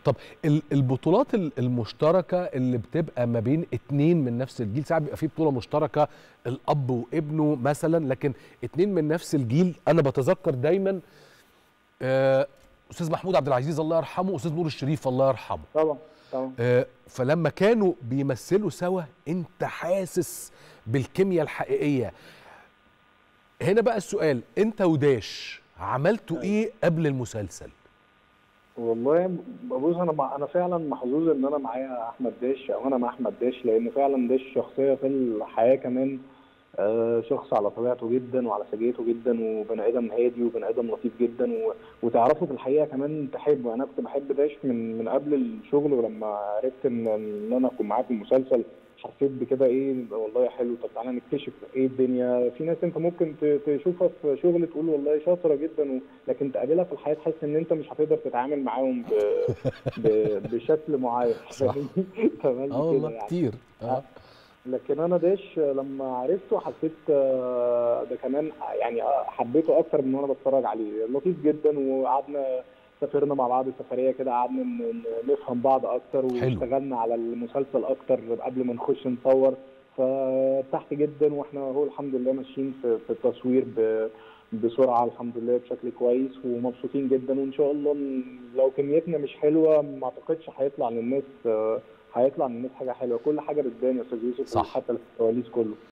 طب ال- البطولات ال- المشتركه اللي بتبقى ما بين اتنين من نفس الجيل ساعات بيبقى في بطوله مشتركه الاب وابنه مثلا لكن اتنين من نفس الجيل انا بتذكر دايما آه، استاذ محمود عبد العزيز الله يرحمه واستاذ نور الشريف الله يرحمه طبعا طبعا آه، فلما كانوا بيمثلوا سوا انت حاسس بالكيمياء الحقيقيه هنا بقى السؤال انت وداش عملتوا ايه قبل المسلسل والله بص انا مع انا فعلا محظوظ ان انا معايا احمد داش او انا مع احمد داش لان فعلا داش شخصيه في الحياه كمان آه، شخص على طبيعته جدا وعلى سجيته جدا وبني ادم هادي وبني ادم لطيف جدا و... وتعرفه في الحقيقه كمان تحبه انا كنت بحب داش من من قبل الشغل ولما عرفت ان ان انا اكون معاه في المسلسل حسيت بكده ايه والله حلو طب تعالى نكتشف ايه الدنيا في ناس انت ممكن ت- تشوفها في شغل تقول والله شاطره جدا و... لكن تقابلها في الحياه تحس ان انت مش هتقدر تتعامل معاهم ب... ب... بشكل معين صح. تمام اه كده والله يعني. كتير اه لكن انا داش لما عرفته حسيت آه، ده كمان يعني آه، حبيته اكتر من وانا بتفرج عليه لطيف جدا وقعدنا سافرنا مع بعض سفريه كده قعدنا ن- ن- نفهم بعض اكتر حلو. واشتغلنا على المسلسل اكتر قبل ما نخش نصور فارتحت جدا واحنا هو الحمد لله ماشيين في في التصوير ب- بسرعه الحمد لله بشكل كويس ومبسوطين جدا وان شاء الله ن- لو كميتنا مش حلوه ما اعتقدش هيطلع للناس آه، هيطلع للناس حاجه حلوه كل حاجه بتبان يا استاذ يوسف صح. حتى الكواليس كله